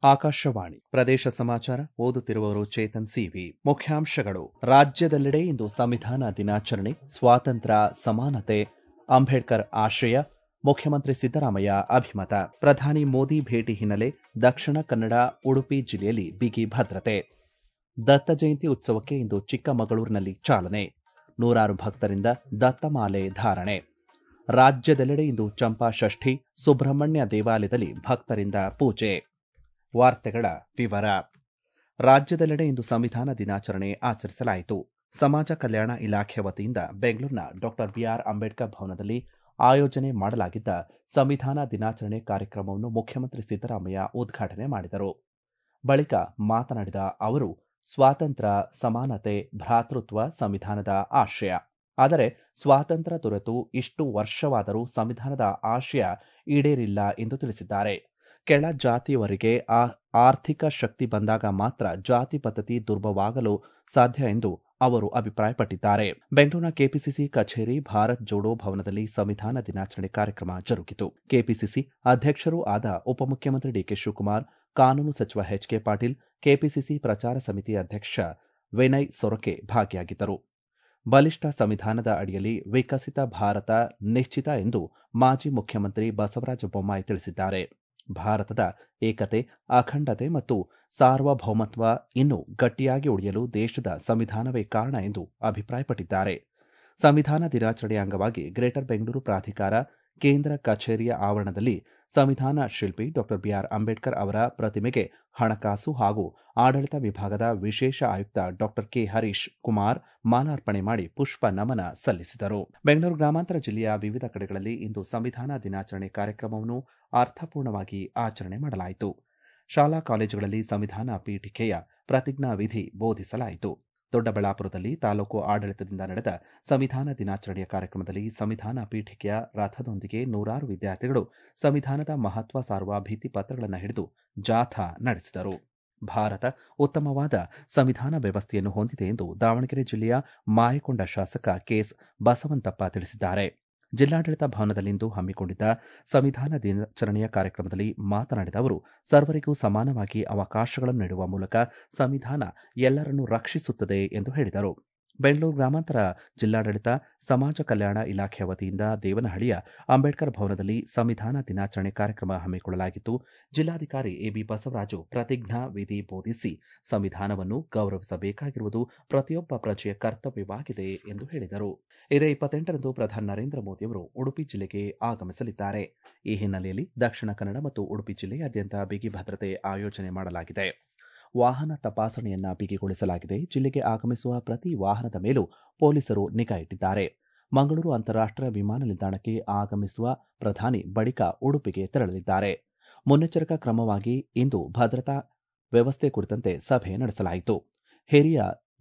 ಆಕಾಶವಾಣಿ ಪ್ರದೇಶ ಸಮಾಚಾರ ಓದುತ್ತಿರುವವರು ಚೇತನ್ ಸಿವಿ ಮುಖ್ಯಾಂಶಗಳು ರಾಜ್ಯದೆಲ್ಲೆಡೆ ಇಂದು ಸಂವಿಧಾನ ದಿನಾಚರಣೆ ಸ್ವಾತಂತ್ರ್ಯ ಸಮಾನತೆ ಅಂಬೇಡ್ಕರ್ ಆಶಯ ಮುಖ್ಯಮಂತ್ರಿ ಸಿದ್ದರಾಮಯ್ಯ ಅಭಿಮತ ಪ್ರಧಾನಿ ಮೋದಿ ಭೇಟಿ ಹಿನ್ನೆಲೆ ದಕ್ಷಿಣ ಕನ್ನಡ ಉಡುಪಿ ಜಿಲ್ಲೆಯಲ್ಲಿ ಬಿಗಿ ಭದ್ರತೆ ದತ್ತ ಜಯಂತಿ ಉತ್ಸವಕ್ಕೆ ಇಂದು ಚಿಕ್ಕಮಗಳೂರಿನಲ್ಲಿ ಚಾಲನೆ ನೂರಾರು ಭಕ್ತರಿಂದ ದತ್ತಮಾಲೆ ಧಾರಣೆ ರಾಜ್ಯದೆಲ್ಲೆಡೆ ಇಂದು ಚಂಪಾ ಷಷ್ಠಿ ಸುಬ್ರಹ್ಮಣ್ಯ ದೇವಾಲಯದಲ್ಲಿ ಭಕ್ತರಿಂದ ಪೂಜೆ ವಾರ್ತೆಗಳ ವಿವರ ರಾಜ್ಯದೆಲ್ಲೆಡೆ ಇಂದು ಸಂವಿಧಾನ ದಿನಾಚರಣೆ ಆಚರಿಸಲಾಯಿತು ಸಮಾಜ ಕಲ್ಯಾಣ ಇಲಾಖೆ ವತಿಯಿಂದ ಬೆಂಗಳೂರಿನ ಡಾಕ್ಟರ್ ಬಿಆರ್ ಅಂಬೇಡ್ಕರ್ ಭವನದಲ್ಲಿ ಆಯೋಜನೆ ಮಾಡಲಾಗಿದ್ದ ಸಂವಿಧಾನ ದಿನಾಚರಣೆ ಕಾರ್ಯಕ್ರಮವನ್ನು ಮುಖ್ಯಮಂತ್ರಿ ಸಿದ್ದರಾಮಯ್ಯ ಉದ್ಘಾಟನೆ ಮಾಡಿದರು ಬಳಿಕ ಮಾತನಾಡಿದ ಅವರು ಸ್ವಾತಂತ್ರ್ಯ ಸಮಾನತೆ ಭ್ರಾತೃತ್ವ ಸಂವಿಧಾನದ ಆಶಯ ಆದರೆ ಸ್ವಾತಂತ್ರ್ಯ ದೊರೆತು ಇಷ್ಟು ವರ್ಷವಾದರೂ ಸಂವಿಧಾನದ ಆಶಯ ಈಡೇರಿಲ್ಲ ಎಂದು ತಿಳಿಸಿದ್ದಾರೆ ಕೆಳ ಜಾತಿಯವರಿಗೆ ಆ ಆರ್ಥಿಕ ಶಕ್ತಿ ಬಂದಾಗ ಮಾತ್ರ ಜಾತಿ ಪದ್ಧತಿ ದುರ್ಬವಾಗಲು ಸಾಧ್ಯ ಎಂದು ಅವರು ಅಭಿಪ್ರಾಯಪಟ್ಟಿದ್ದಾರೆ ಬೆಂಗಳೂರಿನ ಕೆಪಿಸಿಸಿ ಕಚೇರಿ ಭಾರತ್ ಜೋಡೋ ಭವನದಲ್ಲಿ ಸಂವಿಧಾನ ದಿನಾಚರಣೆ ಕಾರ್ಯಕ್ರಮ ಜರುಗಿತು ಕೆಪಿಸಿಸಿ ಅಧ್ಯಕ್ಷರೂ ಆದ ಉಪಮುಖ್ಯಮಂತ್ರಿ ಡಿಕೆ ಶಿವಕುಮಾರ್ ಕಾನೂನು ಸಚಿವ ಎಚ್ಕೆ ಪಾಟೀಲ್ ಕೆಪಿಸಿಸಿ ಪ್ರಚಾರ ಸಮಿತಿ ಅಧ್ಯಕ್ಷ ವಿನಯ್ ಸೊರಕೆ ಭಾಗಿಯಾಗಿದ್ದರು ಬಲಿಷ್ಠ ಸಂವಿಧಾನದ ಅಡಿಯಲ್ಲಿ ವಿಕಸಿತ ಭಾರತ ನಿಶ್ಚಿತ ಎಂದು ಮಾಜಿ ಮುಖ್ಯಮಂತ್ರಿ ಬಸವರಾಜ ಬೊಮ್ಮಾಯಿ ತಿಳಿಸಿದ್ದಾರೆ ಭಾರತದ ಏಕತೆ ಅಖಂಡತೆ ಮತ್ತು ಸಾರ್ವಭೌಮತ್ವ ಇನ್ನೂ ಗಟ್ಟಿಯಾಗಿ ಉಳಿಯಲು ದೇಶದ ಸಂವಿಧಾನವೇ ಕಾರಣ ಎಂದು ಅಭಿಪ್ರಾಯಪಟ್ಟಿದ್ದಾರೆ ಸಂವಿಧಾನ ದಿನಾಚರಣೆಯ ಅಂಗವಾಗಿ ಗ್ರೇಟರ್ ಬೆಂಗಳೂರು ಪ್ರಾಧಿಕಾರ ಕೇಂದ್ರ ಕಚೇರಿಯ ಆವರಣದಲ್ಲಿ ಸಂವಿಧಾನ ಶಿಲ್ಪಿ ಡಾ ಬಿಆರ್ ಅಂಬೇಡ್ಕರ್ ಅವರ ಪ್ರತಿಮೆಗೆ ಹಣಕಾಸು ಹಾಗೂ ಆಡಳಿತ ವಿಭಾಗದ ವಿಶೇಷ ಆಯುಕ್ತ ಡಾ ಕೆ ಹರೀಶ್ ಕುಮಾರ್ ಮಾಲಾರ್ಪಣೆ ಮಾಡಿ ಪುಷ್ಪ ನಮನ ಸಲ್ಲಿಸಿದರು ಬೆಂಗಳೂರು ಗ್ರಾಮಾಂತರ ಜಿಲ್ಲೆಯ ವಿವಿಧ ಕಡೆಗಳಲ್ಲಿ ಇಂದು ಸಂವಿಧಾನ ದಿನಾಚರಣೆ ಕಾರ್ಯಕ್ರಮವನ್ನು ಅರ್ಥಪೂರ್ಣವಾಗಿ ಆಚರಣೆ ಮಾಡಲಾಯಿತು ಶಾಲಾ ಕಾಲೇಜುಗಳಲ್ಲಿ ಸಂವಿಧಾನ ಪೀಠಿಕೆಯ ಪ್ರತಿಜ್ಞಾ ವಿಧಿ ಬೋಧಿಸಲಾಯಿತು ದೊಡ್ಡಬಳ್ಳಾಪುರದಲ್ಲಿ ತಾಲೂಕು ಆಡಳಿತದಿಂದ ನಡೆದ ಸಂವಿಧಾನ ದಿನಾಚರಣೆಯ ಕಾರ್ಯಕ್ರಮದಲ್ಲಿ ಸಂವಿಧಾನ ಪೀಠಿಕೆಯ ರಥದೊಂದಿಗೆ ನೂರಾರು ವಿದ್ಯಾರ್ಥಿಗಳು ಸಂವಿಧಾನದ ಮಹತ್ವ ಸಾರುವ ಭಿತ್ತಿ ಪತ್ರಗಳನ್ನು ಹಿಡಿದು ಜಾಥಾ ನಡೆಸಿದರು ಭಾರತ ಉತ್ತಮವಾದ ಸಂವಿಧಾನ ವ್ಯವಸ್ಥೆಯನ್ನು ಹೊಂದಿದೆ ಎಂದು ದಾವಣಗೆರೆ ಜಿಲ್ಲೆಯ ಮಾಯಕೊಂಡ ಶಾಸಕ ಕೆಎಸ್ ಬಸವಂತಪ್ಪ ತಿಳಿಸಿದ್ದಾರೆ ಜಿಲ್ಲಾಡಳಿತ ಭವನದಲ್ಲಿಂದು ಹಮ್ಮಿಕೊಂಡಿದ್ದ ಸಂವಿಧಾನ ದಿನಾಚರಣೆಯ ಕಾರ್ಯಕ್ರಮದಲ್ಲಿ ಮಾತನಾಡಿದ ಅವರು ಸರ್ವರಿಗೂ ಸಮಾನವಾಗಿ ಅವಕಾಶಗಳನ್ನು ನೀಡುವ ಮೂಲಕ ಸಂವಿಧಾನ ಎಲ್ಲರನ್ನೂ ರಕ್ಷಿಸುತ್ತದೆ ಎಂದು ಹೇಳಿದರು ಬೆಂಗಳೂರು ಗ್ರಾಮಾಂತರ ಜಿಲ್ಲಾಡಳಿತ ಸಮಾಜ ಕಲ್ಯಾಣ ಇಲಾಖೆಯ ವತಿಯಿಂದ ದೇವನಹಳ್ಳಿಯ ಅಂಬೇಡ್ಕರ್ ಭವನದಲ್ಲಿ ಸಂವಿಧಾನ ದಿನಾಚರಣೆ ಕಾರ್ಯಕ್ರಮ ಹಮ್ಮಿಕೊಳ್ಳಲಾಗಿತ್ತು ಜಿಲ್ಲಾಧಿಕಾರಿ ಎಬಿ ಬಸವರಾಜು ಪ್ರತಿಜ್ಞಾ ವಿಧಿ ಬೋಧಿಸಿ ಸಂವಿಧಾನವನ್ನು ಗೌರವಿಸಬೇಕಾಗಿರುವುದು ಪ್ರತಿಯೊಬ್ಬ ಪ್ರಜೆಯ ಕರ್ತವ್ಯವಾಗಿದೆ ಎಂದು ಹೇಳಿದರು ಇದೇ ಇಪ್ಪತ್ತೆಂಟರಂದು ಪ್ರಧಾನಿ ನರೇಂದ್ರ ಮೋದಿಯವರು ಉಡುಪಿ ಜಿಲ್ಲೆಗೆ ಆಗಮಿಸಲಿದ್ದಾರೆ ಈ ಹಿನ್ನೆಲೆಯಲ್ಲಿ ದಕ್ಷಿಣ ಕನ್ನಡ ಮತ್ತು ಉಡುಪಿ ಜಿಲ್ಲೆಯಾದ್ಯಂತ ಬಿಗಿ ಭದ್ರತೆ ಆಯೋಜನೆ ಮಾಡಲಾಗಿದೆ ವಾಹನ ತಪಾಸಣೆಯನ್ನ ಬಿಗಿಗೊಳಿಸಲಾಗಿದೆ ಜಿಲ್ಲೆಗೆ ಆಗಮಿಸುವ ಪ್ರತಿ ವಾಹನದ ಮೇಲೂ ಪೊಲೀಸರು ನಿಗಾ ಇಟ್ಟಿದ್ದಾರೆ ಮಂಗಳೂರು ಅಂತಾರಾಷ್ಟೀಯ ವಿಮಾನ ನಿಲ್ದಾಣಕ್ಕೆ ಆಗಮಿಸುವ ಪ್ರಧಾನಿ ಬಳಿಕ ಉಡುಪಿಗೆ ತೆರಳಲಿದ್ದಾರೆ ಮುನ್ನೆಚ್ಚರಿಕಾ ಕ್ರಮವಾಗಿ ಇಂದು ಭದ್ರತಾ ವ್ಯವಸ್ಥೆ ಕುರಿತಂತೆ ಸಭೆ ನಡೆಸಲಾಯಿತು ಹಿರಿಯ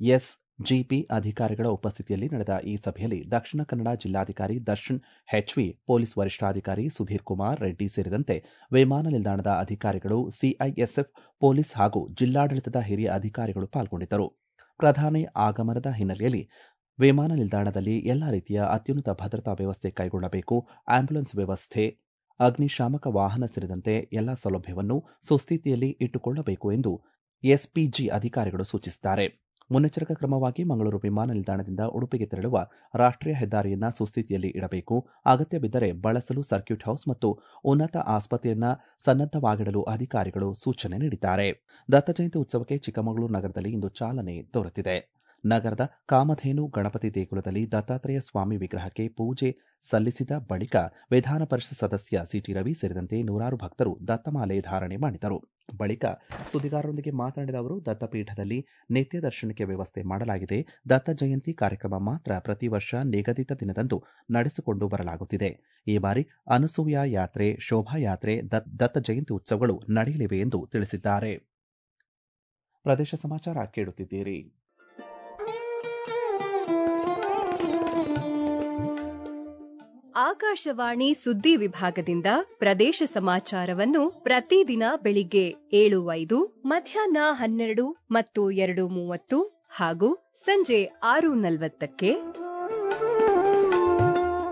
ಎಸ್ಜಿಪಿ ಅಧಿಕಾರಿಗಳ ಉಪಸ್ಥಿತಿಯಲ್ಲಿ ನಡೆದ ಈ ಸಭೆಯಲ್ಲಿ ದಕ್ಷಿಣ ಕನ್ನಡ ಜಿಲ್ಲಾಧಿಕಾರಿ ದರ್ಶನ್ ಹೆಚ್ವಿ ಪೊಲೀಸ್ ವರಿಷ್ಠಾಧಿಕಾರಿ ಸುಧೀರ್ ಕುಮಾರ್ ರೆಡ್ಡಿ ಸೇರಿದಂತೆ ವಿಮಾನ ನಿಲ್ದಾಣದ ಅಧಿಕಾರಿಗಳು ಸಿಐಎಸ್ಎಫ್ ಪೊಲೀಸ್ ಹಾಗೂ ಜಿಲ್ಲಾಡಳಿತದ ಹಿರಿಯ ಅಧಿಕಾರಿಗಳು ಪಾಲ್ಗೊಂಡಿದ್ದರು ಪ್ರಧಾನಿ ಆಗಮನದ ಹಿನ್ನೆಲೆಯಲ್ಲಿ ವಿಮಾನ ನಿಲ್ದಾಣದಲ್ಲಿ ಎಲ್ಲಾ ರೀತಿಯ ಅತ್ಯುನ್ನತ ಭದ್ರತಾ ವ್ಯವಸ್ಥೆ ಕೈಗೊಳ್ಳಬೇಕು ಆಂಬ್ಯುಲೆನ್ಸ್ ವ್ಯವಸ್ಥೆ ಅಗ್ನಿಶಾಮಕ ವಾಹನ ಸೇರಿದಂತೆ ಎಲ್ಲಾ ಸೌಲಭ್ಯವನ್ನು ಸುಸ್ಥಿತಿಯಲ್ಲಿ ಇಟ್ಟುಕೊಳ್ಳಬೇಕು ಎಂದು ಎಸ್ಪಿಜಿ ಅಧಿಕಾರಿಗಳು ಸೂಚಿಸಿದ್ದಾರೆ ಮುನ್ನೆಚ್ಚರಿಕಾ ಕ್ರಮವಾಗಿ ಮಂಗಳೂರು ವಿಮಾನ ನಿಲ್ದಾಣದಿಂದ ಉಡುಪಿಗೆ ತೆರಳುವ ರಾಷ್ಟೀಯ ಹೆದ್ದಾರಿಯನ್ನ ಸುಸ್ಥಿತಿಯಲ್ಲಿ ಇಡಬೇಕು ಅಗತ್ಯ ಬಿದ್ದರೆ ಬಳಸಲು ಸರ್ಕ್ಯೂಟ್ ಹೌಸ್ ಮತ್ತು ಉನ್ನತ ಆಸ್ಪತ್ರೆಯನ್ನ ಸನ್ನದ್ದವಾಗಿಡಲು ಅಧಿಕಾರಿಗಳು ಸೂಚನೆ ನೀಡಿದ್ದಾರೆ ದತ್ತ ಜಯಂತಿ ಉತ್ಸವಕ್ಕೆ ಚಿಕ್ಕಮಗಳೂರು ನಗರದಲ್ಲಿ ಇಂದು ಚಾಲನೆ ದೊರೆತಿದೆ ನಗರದ ಕಾಮಧೇನು ಗಣಪತಿ ದೇಗುಲದಲ್ಲಿ ದತ್ತಾತ್ರೇಯ ಸ್ವಾಮಿ ವಿಗ್ರಹಕ್ಕೆ ಪೂಜೆ ಸಲ್ಲಿಸಿದ ಬಳಿಕ ವಿಧಾನ ಪರಿಷತ್ ಸದಸ್ಯ ಸಿಟಿ ರವಿ ಸೇರಿದಂತೆ ನೂರಾರು ಭಕ್ತರು ದತ್ತಮಾಲೆ ಧಾರಣೆ ಮಾಡಿದರು ಬಳಿಕ ಸುದ್ದಿಗಾರರೊಂದಿಗೆ ಮಾತನಾಡಿದ ಅವರು ದತ್ತಪೀಠದಲ್ಲಿ ನಿತ್ಯ ದರ್ಶನಕ್ಕೆ ವ್ಯವಸ್ಥೆ ಮಾಡಲಾಗಿದೆ ದತ್ತ ಜಯಂತಿ ಕಾರ್ಯಕ್ರಮ ಮಾತ್ರ ಪ್ರತಿ ವರ್ಷ ನಿಗದಿತ ದಿನದಂದು ನಡೆಸಿಕೊಂಡು ಬರಲಾಗುತ್ತಿದೆ ಈ ಬಾರಿ ಅನಸೂಯ ಯಾತ್ರೆ ಶೋಭಾಯಾತ್ರೆ ದತ್ತ ಜಯಂತಿ ಉತ್ಸವಗಳು ನಡೆಯಲಿವೆ ಎಂದು ತಿಳಿಸಿದ್ದಾರೆ ಪ್ರದೇಶ ಸಮಾಚಾರ ಕೇಳುತ್ತಿದ್ದೀರಿ ಆಕಾಶವಾಣಿ ಸುದ್ದಿ ವಿಭಾಗದಿಂದ ಪ್ರದೇಶ ಸಮಾಚಾರವನ್ನು ಪ್ರತಿದಿನ ಬೆಳಿಗ್ಗೆ ಏಳು ಐದು ಮಧ್ಯಾಹ್ನ ಹನ್ನೆರಡು ಮತ್ತು ಎರಡು ಮೂವತ್ತು ಹಾಗೂ ಸಂಜೆ ಆರು ನಲವತ್ತಕ್ಕೆ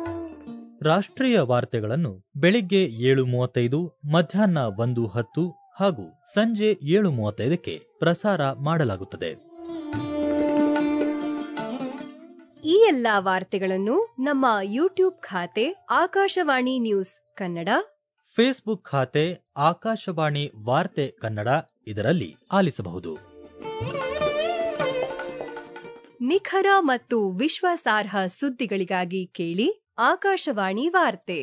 ರಾಷ್ಟ್ರೀಯ ವಾರ್ತೆಗಳನ್ನು ಬೆಳಿಗ್ಗೆ ಏಳು ಮೂವತ್ತೈದು ಮಧ್ಯಾಹ್ನ ಒಂದು ಹತ್ತು ಹಾಗೂ ಸಂಜೆ ಏಳು ಮೂವತ್ತೈದಕ್ಕೆ ಪ್ರಸಾರ ಮಾಡಲಾಗುತ್ತದೆ ಈ ಎಲ್ಲಾ ವಾರ್ತೆಗಳನ್ನು ನಮ್ಮ ಯೂಟ್ಯೂಬ್ ಖಾತೆ ಆಕಾಶವಾಣಿ ನ್ಯೂಸ್ ಕನ್ನಡ ಫೇಸ್ಬುಕ್ ಖಾತೆ ಆಕಾಶವಾಣಿ ವಾರ್ತೆ ಕನ್ನಡ ಇದರಲ್ಲಿ ಆಲಿಸಬಹುದು ನಿಖರ ಮತ್ತು ವಿಶ್ವಾಸಾರ್ಹ ಸುದ್ದಿಗಳಿಗಾಗಿ ಕೇಳಿ ಆಕಾಶವಾಣಿ ವಾರ್ತೆ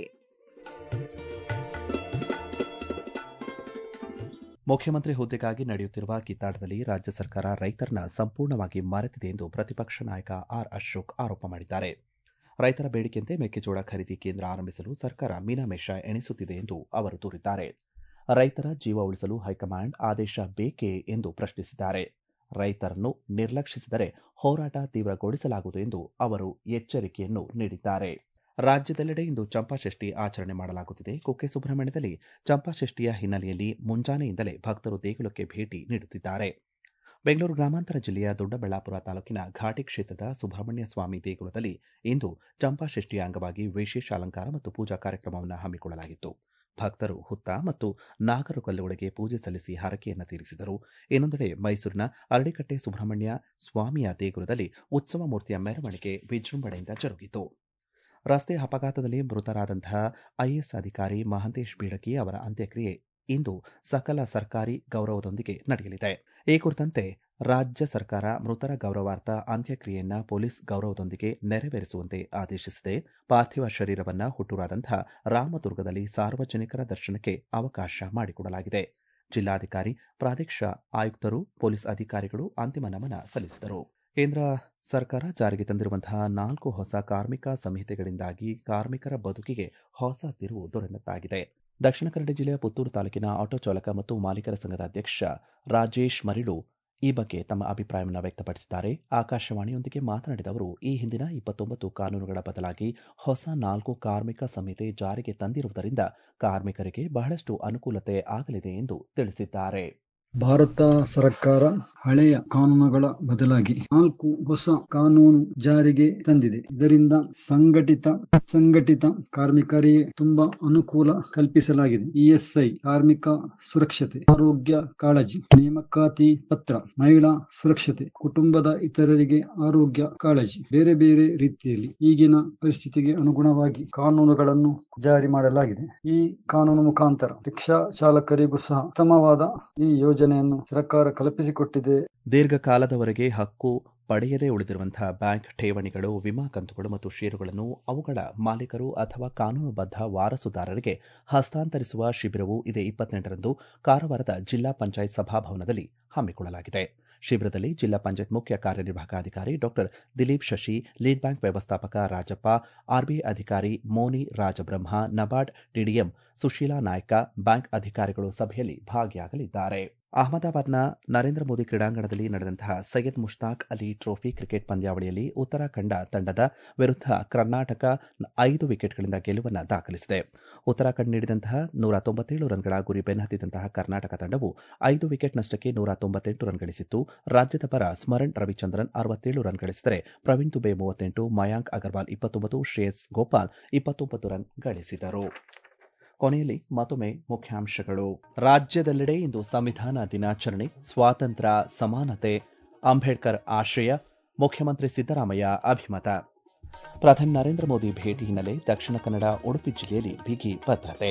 ಮುಖ್ಯಮಂತ್ರಿ ಹುದ್ದೆಗಾಗಿ ನಡೆಯುತ್ತಿರುವ ಕಿತ್ತಾಟದಲ್ಲಿ ರಾಜ್ಯ ಸರ್ಕಾರ ರೈತರನ್ನ ಸಂಪೂರ್ಣವಾಗಿ ಮರೆತಿದೆ ಎಂದು ಪ್ರತಿಪಕ್ಷ ನಾಯಕ ಆರ್ ಅಶೋಕ್ ಆರೋಪ ಮಾಡಿದ್ದಾರೆ ರೈತರ ಬೇಡಿಕೆಯಂತೆ ಮೆಕ್ಕೆಜೋಳ ಖರೀದಿ ಕೇಂದ್ರ ಆರಂಭಿಸಲು ಸರ್ಕಾರ ಮೀನಾಮೇಷ ಎಣಿಸುತ್ತಿದೆ ಎಂದು ಅವರು ದೂರಿದ್ದಾರೆ ರೈತರ ಜೀವ ಉಳಿಸಲು ಹೈಕಮಾಂಡ್ ಆದೇಶ ಬೇಕೇ ಎಂದು ಪ್ರಶ್ನಿಸಿದ್ದಾರೆ ರೈತರನ್ನು ನಿರ್ಲಕ್ಷಿಸಿದರೆ ಹೋರಾಟ ತೀವ್ರಗೊಳಿಸಲಾಗುವುದು ಎಂದು ಅವರು ಎಚ್ಚರಿಕೆಯನ್ನು ನೀಡಿದ್ದಾರೆ ರಾಜ್ಯದೆಲ್ಲೆಡೆ ಇಂದು ಚಂಪಾಷಷ್ಠಿ ಆಚರಣೆ ಮಾಡಲಾಗುತ್ತಿದೆ ಕುಕ್ಕೆ ಸುಬ್ರಹ್ಮಣ್ಯದಲ್ಲಿ ಚಂಪಾಷಷ್ಠಿಯ ಹಿನ್ನೆಲೆಯಲ್ಲಿ ಮುಂಜಾನೆಯಿಂದಲೇ ಭಕ್ತರು ದೇಗುಲಕ್ಕೆ ಭೇಟಿ ನೀಡುತ್ತಿದ್ದಾರೆ ಬೆಂಗಳೂರು ಗ್ರಾಮಾಂತರ ಜಿಲ್ಲೆಯ ದೊಡ್ಡಬಳ್ಳಾಪುರ ತಾಲೂಕಿನ ಘಾಟಿ ಕ್ಷೇತ್ರದ ಸುಬ್ರಹ್ಮಣ್ಯ ಸ್ವಾಮಿ ದೇಗುಲದಲ್ಲಿ ಇಂದು ಚಂಪಾಷಷ್ಠಿಯ ಅಂಗವಾಗಿ ವಿಶೇಷ ಅಲಂಕಾರ ಮತ್ತು ಪೂಜಾ ಕಾರ್ಯಕ್ರಮವನ್ನು ಹಮ್ಮಿಕೊಳ್ಳಲಾಗಿತ್ತು ಭಕ್ತರು ಹುತ್ತ ಮತ್ತು ನಾಗರ ಕಲ್ಲುಗಳಿಗೆ ಪೂಜೆ ಸಲ್ಲಿಸಿ ಹರಕೆಯನ್ನು ತೀರಿಸಿದರು ಇನ್ನೊಂದೆಡೆ ಮೈಸೂರಿನ ಅರಳಿಕಟ್ಟೆ ಸುಬ್ರಹ್ಮಣ್ಯ ಸ್ವಾಮಿಯ ದೇಗುಲದಲ್ಲಿ ಉತ್ಸವ ಮೂರ್ತಿಯ ಮೆರವಣಿಗೆ ವಿಜೃಂಭಣೆಯಿಂದ ಜರುಗಿತು ರಸ್ತೆ ಅಪಘಾತದಲ್ಲಿ ಮೃತರಾದಂತಹ ಐಎಎಸ್ ಅಧಿಕಾರಿ ಮಹಂತೇಶ್ ಬೀಳಗಿ ಅವರ ಅಂತ್ಯಕ್ರಿಯೆ ಇಂದು ಸಕಲ ಸರ್ಕಾರಿ ಗೌರವದೊಂದಿಗೆ ನಡೆಯಲಿದೆ ಈ ಕುರಿತಂತೆ ರಾಜ್ಯ ಸರ್ಕಾರ ಮೃತರ ಗೌರವಾರ್ಥ ಅಂತ್ಯಕ್ರಿಯೆಯನ್ನ ಪೊಲೀಸ್ ಗೌರವದೊಂದಿಗೆ ನೆರವೇರಿಸುವಂತೆ ಆದೇಶಿಸಿದೆ ಪಾರ್ಥಿವ ಶರೀರವನ್ನ ಹುಟ್ಟೂರಾದಂತಹ ರಾಮದುರ್ಗದಲ್ಲಿ ಸಾರ್ವಜನಿಕರ ದರ್ಶನಕ್ಕೆ ಅವಕಾಶ ಮಾಡಿಕೊಡಲಾಗಿದೆ ಜಿಲ್ಲಾಧಿಕಾರಿ ಪ್ರಾದೇಶಿಕ ಆಯುಕ್ತರು ಪೊಲೀಸ್ ಅಧಿಕಾರಿಗಳು ಅಂತಿಮ ನಮನ ಸಲ್ಲಿಸಿದರು ಕೇಂದ್ರ ಸರ್ಕಾರ ಜಾರಿಗೆ ತಂದಿರುವಂತಹ ನಾಲ್ಕು ಹೊಸ ಕಾರ್ಮಿಕ ಸಂಹಿತೆಗಳಿಂದಾಗಿ ಕಾರ್ಮಿಕರ ಬದುಕಿಗೆ ಹೊಸ ತಿರುವು ದೊರೆತಂತಾಗಿದೆ ದಕ್ಷಿಣ ಕನ್ನಡ ಜಿಲ್ಲೆಯ ಪುತ್ತೂರು ತಾಲೂಕಿನ ಆಟೋ ಚಾಲಕ ಮತ್ತು ಮಾಲೀಕರ ಸಂಘದ ಅಧ್ಯಕ್ಷ ರಾಜೇಶ್ ಮರಿಳು ಈ ಬಗ್ಗೆ ತಮ್ಮ ಅಭಿಪ್ರಾಯವನ್ನು ವ್ಯಕ್ತಪಡಿಸಿದ್ದಾರೆ ಆಕಾಶವಾಣಿಯೊಂದಿಗೆ ಮಾತನಾಡಿದ ಅವರು ಈ ಹಿಂದಿನ ಇಪ್ಪತ್ತೊಂಬತ್ತು ಕಾನೂನುಗಳ ಬದಲಾಗಿ ಹೊಸ ನಾಲ್ಕು ಕಾರ್ಮಿಕ ಸಂಹಿತೆ ಜಾರಿಗೆ ತಂದಿರುವುದರಿಂದ ಕಾರ್ಮಿಕರಿಗೆ ಬಹಳಷ್ಟು ಅನುಕೂಲತೆ ಆಗಲಿದೆ ಎಂದು ತಿಳಿಸಿದ್ದಾರೆ ಭಾರತ ಸರ್ಕಾರ ಹಳೆಯ ಕಾನೂನುಗಳ ಬದಲಾಗಿ ನಾಲ್ಕು ಹೊಸ ಕಾನೂನು ಜಾರಿಗೆ ತಂದಿದೆ ಇದರಿಂದ ಸಂಘಟಿತ ಸಂಘಟಿತ ಕಾರ್ಮಿಕರಿಗೆ ತುಂಬಾ ಅನುಕೂಲ ಕಲ್ಪಿಸಲಾಗಿದೆ ಇಎಸ್ಐ ಕಾರ್ಮಿಕ ಸುರಕ್ಷತೆ ಆರೋಗ್ಯ ಕಾಳಜಿ ನೇಮಕಾತಿ ಪತ್ರ ಮಹಿಳಾ ಸುರಕ್ಷತೆ ಕುಟುಂಬದ ಇತರರಿಗೆ ಆರೋಗ್ಯ ಕಾಳಜಿ ಬೇರೆ ಬೇರೆ ರೀತಿಯಲ್ಲಿ ಈಗಿನ ಪರಿಸ್ಥಿತಿಗೆ ಅನುಗುಣವಾಗಿ ಕಾನೂನುಗಳನ್ನು ಜಾರಿ ಮಾಡಲಾಗಿದೆ ಈ ಕಾನೂನು ಮುಖಾಂತರ ರಿಕ್ಷಾ ಚಾಲಕರಿಗೂ ಸಹ ಉತ್ತಮವಾದ ಈ ಯೋಜನೆಯನ್ನು ಸರ್ಕಾರ ಕಲ್ಪಿಸಿಕೊಟ್ಟಿದೆ ದೀರ್ಘಕಾಲದವರೆಗೆ ಹಕ್ಕು ಪಡೆಯದೇ ಉಳಿದಿರುವಂತಹ ಬ್ಯಾಂಕ್ ಠೇವಣಿಗಳು ವಿಮಾ ಕಂತುಗಳು ಮತ್ತು ಷೇರುಗಳನ್ನು ಅವುಗಳ ಮಾಲೀಕರು ಅಥವಾ ಕಾನೂನುಬದ್ಧ ವಾರಸುದಾರರಿಗೆ ಹಸ್ತಾಂತರಿಸುವ ಶಿಬಿರವು ಇದೇ ಇಪ್ಪತ್ತೆಂಟರಂದು ಕಾರವಾರದ ಜಿಲ್ಲಾ ಪಂಚಾಯತ್ ಸಭಾಭವನದಲ್ಲಿ ಹಮ್ಮಿಕೊಳ್ಳಲಾಗಿದೆ ಶಿಬಿರದಲ್ಲಿ ಜಿಲ್ಲಾ ಪಂಚಾಯತ್ ಮುಖ್ಯ ಕಾರ್ಯನಿರ್ವಾಹಕ ಅಧಿಕಾರಿ doctor Dilip Shashi lead bank ವ್ಯವಸ್ಥಾಪಕ ರಾಜಪ್ಪ ಆರ್ಬಿಐ ಅಧಿಕಾರಿ Moni Rajabrahma NABARD DDM Sushila Naik bank ಅಧಿಕಾರಿಗಳು ಸಭೆಯಲ್ಲಿ ಭಾಗಿಯಾಗಲಿದ್ದಾರೆ ಅಹಮದಾಬಾದ್ನ ನರೇಂದ್ರ ಮೋದಿ ಕ್ರೀಡಾಂಗಣದಲ್ಲಿ ನಡೆದಂತಹ ಸೈಯದ್ ಮುಷ್ತಾಕ್ ಅಲಿ ಟ್ರೋಫಿ ಕ್ರಿಕೆಟ್ ಪಂದ್ಯಾವಳಿಯಲ್ಲಿ ಉತ್ತರಾಖಂಡ ತಂಡದ ವಿರುದ್ಧ ಕರ್ನಾಟಕ ಐದು ವಿಕೆಟ್ಗಳಿಂದ ಗೆಲುವನ್ನು ದಾಖಲಿಸಿದೆ ಉತ್ತರಾಖಂಡ್ ನೀಡಿದಂತಹ ನೂರ ತೊಂಬತ್ತೇಳು ರನ್ಗಳ ಗುರಿ ಬೆನ್ನಹತ್ತಿದಂತಹ ಕರ್ನಾಟಕ ತಂಡವು ಐದು ವಿಕೆಟ್ ನಷ್ಟಕ್ಕೆ ನೂರ ತೊಂಬತ್ತೆಂಟು ರನ್ ಗಳಿಸಿತ್ತು ರಾಜ್ಯದ ಪರ ಸ್ಮರಣ್ ರವಿಚಂದ್ರನ್ ಅರವತ್ತೇಳು ರನ್ ಗಳಿಸಿದರೆ ಪ್ರವೀಣ್ ದುಬೆ ಮೂವತ್ತೆಂಟು ಮಯಾಂಕ್ ಅಗರ್ವಾಲ್ ಇಪ್ಪತ್ತೊಂಬತ್ತು ಶ್ರೇಯಸ್ ಗೋಪಾಲ್ ಇಪ್ಪತ್ತೊಂಬತ್ತು ರನ್ ಗಳಿಸಿದರು ಕೊನೆಯಲ್ಲಿ ಮತ್ತೊಮ್ಮೆ ಮುಖ್ಯಾಂಶಗಳು ರಾಜ್ಯದೆಲ್ಲೆಡೆ ಇಂದು ಸಂವಿಧಾನ ದಿನಾಚರಣೆ ಸ್ವಾತಂತ್ರ್ಯ ಸಮಾನತೆ ಅಂಬೇಡ್ಕರ್ ಆಶಯ ಮುಖ್ಯಮಂತ್ರಿ ಸಿದ್ದರಾಮಯ್ಯ ಅಭಿಮತ ಪ್ರಧಾನಿ ನರೇಂದ್ರ ಮೋದಿ ಭೇಟಿ ಹಿನ್ನೆಲೆ ದಕ್ಷಿಣ ಕನ್ನಡ ಉಡುಪಿ ಜಿಲ್ಲೆಯಲ್ಲಿ ಬಿಗಿ ಭದ್ರತೆ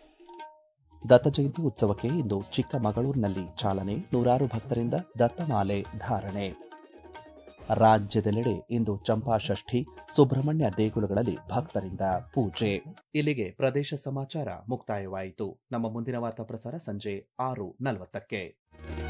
ದತ್ತ ಜಯಂತಿ ಉತ್ಸವಕ್ಕೆ ಇಂದು ಚಿಕ್ಕಮಗಳೂರಿನಲ್ಲಿ ಚಾಲನೆ ನೂರಾರು ಭಕ್ತರಿಂದ ದತ್ತಮಾಲೆ ಧಾರಣೆ ರಾಜ್ಯದೆಲ್ಲೆಡೆ ಇಂದು ಚಂಪಾಷಷ್ಠಿ ಸುಬ್ರಹ್ಮಣ್ಯ ದೇಗುಲಗಳಲ್ಲಿ ಭಕ್ತರಿಂದ ಪೂಜೆ ಇಲ್ಲಿಗೆ ಪ್ರದೇಶ ಸಮಾಚಾರ ಮುಕ್ತಾಯವಾಯಿತು ನಮ್ಮ ಮುಂದಿನ ವಾರ್ತಾ ಪ್ರಸಾರ ಸಂಜೆ ಆರು ನಲವತ್ತಕ್ಕೆ